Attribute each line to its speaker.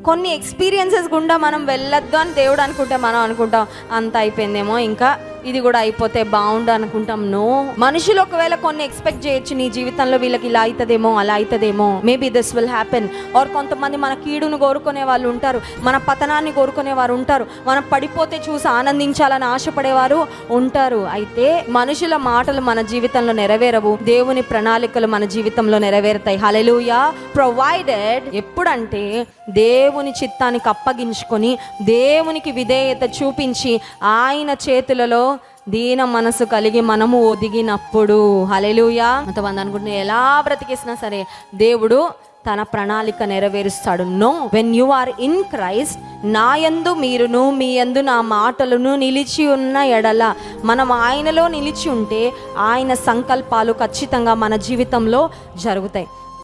Speaker 1: కొన్ని ఎక్స్పీరియన్సెస్ గుండా మనం వెళ్ళొద్దు అని దేవుడు అనుకుంటే మనం అనుకుంటాం అంత అయిపోయిందేమో ఇంకా ఇది కూడా అయిపోతే బాగుండు అనుకుంటాం నో మనుషులు ఒకవేళ కొన్ని ఎక్స్పెక్ట్ చేయొచ్చు నీ జీవితంలో వీళ్ళకి ఇలా అవుతుందేమో అలా అవుతుందేమో maybe this will happen or కొంతమంది మన కీడును కోరుకునే వాళ్ళు ఉంటారు మన పతనాన్ని కోరుకునే వారు ఉంటారు మనం పడిపోతే చూసి ఆనందించాలని ఆశపడేవారు ఉంటారు అయితే మనుషుల మాటలు మన జీవితంలో నెరవేరవు దేవుని ప్రణాళికలు మన జీవితంలో నెరవేరుతాయి హలెలుయా ప్రొవైడెడ్ ఎప్పుడంటే దేవుని చిత్తానికి అప్పగించుకొని దేవునికి విధేయత చూపించి ఆయన చేతులలో దీన మనసు కలిగి మనము ఒదిగినప్పుడు హలెలుయా కొంతమంది అనుకుంటున్నా ఎలా బ్రతికేసినా సరే దేవుడు తన ప్రణాళిక నెరవేరుస్తాడు no when you are in Christ నా యందు మీరును మీ యందు నా మాటలను నిలిచి ఉన్న ఎడల మనం ఆయనలో నిలిచి ఉంటే ఆయన సంకల్పాలు ఖచ్చితంగా మన జీవితంలో జరుగుతాయి